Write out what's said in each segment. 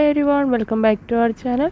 every everyone welcome back to our channel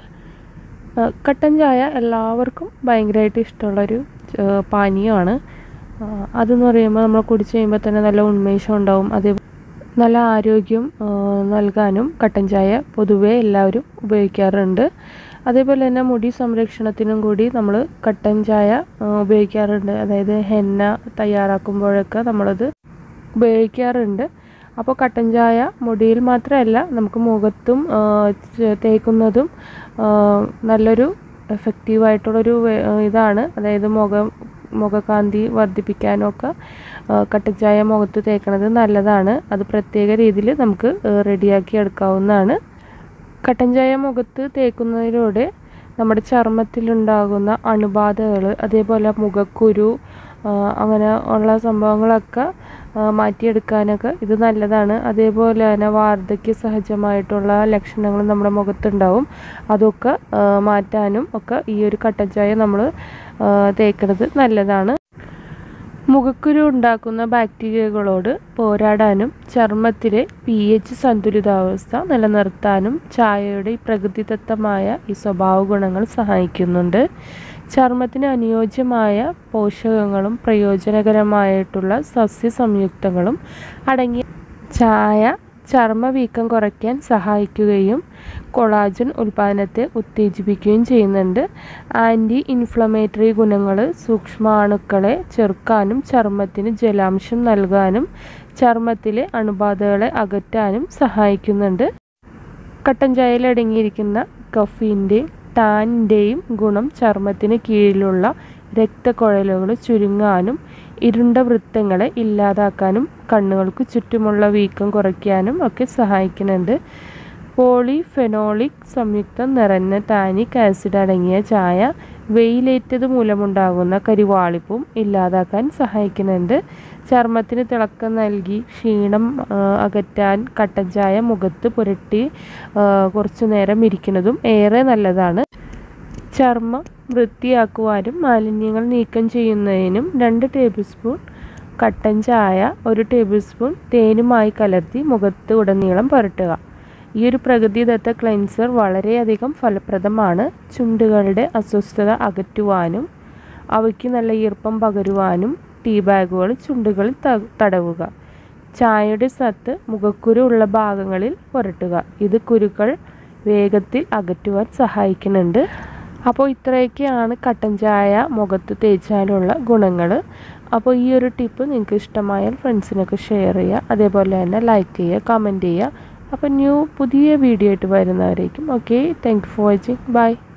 Kattan Chaya എല്ലാവർക്കും ഭയങ്കരമായിട്ട് ഇഷ്ടമുള്ളൊരു ആ, പാനീയമാണ് ആ, അതെന്ന് പറയുമ്പോൾ നമ്മൾ കുടിച്ച് കഴിയുമ്പോൾ തന്നെ നല്ല ഉന്മേഷം ഉണ്ടാവും അതേ നല്ല ആരോഗ്യം ആ, നൽകാനും കട്ടൻ ചായ പൊതുവേ എല്ലാവരും ഉപയോഗിക്കാറുണ്ട് അതേപോലെ തന്നെ മുടി സംരക്ഷണത്തിനും കൂടി നമ്മൾ കട്ടൻ ചായ ആ, ഉപയോഗിക്കാറുണ്ട് അതായത് ഹെന്ന തയ്യാറാക്കുമ്പോഴൊക്കെ നമ്മളത് ഉപയോഗിക്കാറുണ്ട് അപ്പോൾ കട്ടൻ ചായ മുടിയിൽ മാത്രമല്ല നമുക്ക് മുഖത്തും ആ, ചെ- തേക്കുന്നതും ആ, നല്ലൊരു എഫക്റ്റീവായിട്ടുള്ളൊരു വേ- ആ, ഇതാണ് അതായത് മുഖം മുഖകാന്തി വർദ്ധിപ്പിക്കാനൊക്കെ ആ, കട്ടൻ ചായ മുഖത്ത് തേക്കണത് നല്ലതാണ് അത് പ്രത്യേക രീതിയിൽ നമുക്ക് ആ, റെഡിയാക്കി എടുക്കാവുന്നതാണ് കട്ടൻ ചായ മുഖത്ത് തേക്കുന്നതിലൂടെ നമ്മുടെ ചർമ്മത്തിലുണ്ടാകുന്ന അണുബാധകൾ അതേപോലെ മുഖക്കുരു ആ, അങ്ങനെ ഉള്ള സംഭവങ്ങളൊക്കെ ആ, മാറ്റിയെടുക്കാനൊക്കെ ഇത് നല്ലതാണ് അതേപോലെ തന്നെ വാർദ്ധക്യ സഹജമായിട്ടുള്ള ലക്ഷണങ്ങൾ നമ്മുടെ മുഖത്തുണ്ടാവും അതൊക്കെ ആ, മാറ്റാനും ഒക്കെ ഈ ഒരു കട്ടൻ ചായ നമ്മൾ തേക്കുന്നത് നല്ലതാണ് മുഖക്കുരു ഉണ്ടാക്കുന്ന ബാക്ടീരിയകളോട് പോരാടാനും ചർമ്മത്തിലെ പി എച്ച് സന്തുലിതാവസ്ഥ നിലനിർത്താനും ചായയുടെ ഈ പ്രകൃതിദത്തമായ ഈ സ്വഭാവ ഗുണങ്ങൾ സഹായിക്കുന്നുണ്ട് ചർമ്മത്തിന് അനുയോജ്യമായ പോഷകങ്ങളും പ്രയോജനകരമായിട്ടുള്ള സസ്യ സംയുക്തങ്ങളും അടങ്ങിയ ചായ ചർമ്മവീക്കം കുറയ്ക്കാൻ സഹായിക്കുകയും കൊളാജൻ ഉൽപ്പാദനത്തെ ഉത്തേജിപ്പിക്കുകയും ചെയ്യുന്നുണ്ട് ആൻറ്റി ഇൻഫ്ലമേറ്ററി ഗുണങ്ങൾ സൂക്ഷ്മാണുക്കളെ ചെറുക്കാനും ചർമ്മത്തിന് ജലാംശം നൽകാനും ചർമ്മത്തിലെ അണുബാധകളെ അകറ്റാനും സഹായിക്കുന്നുണ്ട് കട്ടൻ ചായയിൽ അടങ്ങിയിരിക്കുന്ന കഫീൻ്റെയും ടാനിൻ്റെയും ഗുണം ചർമ്മത്തിന് കീഴിലുള്ള രക്തക്കുഴലുകൾ ചുരുങ്ങാനും ഇരുണ്ട വൃത്തങ്ങളെ ഇല്ലാതാക്കാനും കണ്ണുകൾക്ക് ചുറ്റുമുള്ള വീക്കം കുറയ്ക്കാനും ഒക്കെ സഹായിക്കുന്നുണ്ട് പോളിഫെനോളിക് സംയുക്തം നിറഞ്ഞ ടാനിക് ആസിഡ് അടങ്ങിയ ചായ വെയിലേറ്റത് മൂലമുണ്ടാകുന്ന കരിവാളിപ്പും ഇല്ലാതാക്കാൻ സഹായിക്കുന്നുണ്ട് ചർമ്മത്തിന് തിളക്കം നൽകി ക്ഷീണം ആ, അകറ്റാൻ കട്ടൻ ചായ മുഖത്ത് പുരട്ടി ആ, കുറച്ചു നേരം ഇരിക്കുന്നതും ഏറെ നല്ലതാണ് ചർമ്മം വൃത്തിയാക്കുവാനും മാലിന്യങ്ങൾ നീക്കം ചെയ്യുന്നതിനും രണ്ട് ടേബിൾ സ്പൂൺ കട്ടൻ ചായ ഒരു ടേബിൾ സ്പൂൺ തേനുമായി കലർത്തി മുഖത്ത് ഉടനീളം പുരട്ടുക ഈ ഒരു പ്രകൃതിദത്ത ക്ലെൻസർ വളരെയധികം ഫലപ്രദമാണ് ചുണ്ടുകളുടെ അസ്വസ്ഥത അകറ്റുവാനും അവയ്ക്ക് നല്ല ഈർപ്പം പകരുവാനും ടീ ബാഗുകൾ ചുണ്ടുകളിൽ ത- തടവുക ചായയുടെ സത്ത് മുഖക്കുരു ഉള്ള ഭാഗങ്ങളിൽ പുരട്ടുക ഇത് കുരുക്കൾ വേഗത്തിൽ അകറ്റുവാൻ സഹായിക്കുന്നുണ്ട് അപ്പോൾ ഇത്രയൊക്കെയാണ് കട്ടൻ ചായ മുഖത്ത് തേച്ചാലുള്ള ഗുണങ്ങൾ അപ്പോൾ ഈ ഒരു ടിപ്പ് നിങ്ങൾക്ക് ഇഷ്ടമായാൽ ഫ്രണ്ട്സിനൊക്കെ ഷെയർ ചെയ്യുക അതേപോലെ തന്നെ ലൈക്ക് ചെയ്യുക കമൻറ്റ് ചെയ്യുക അപ്പോൾ ന്യൂ പുതിയ വീഡിയോ ആയിട്ട് വരുന്നവരേക്കും okay thank you for watching by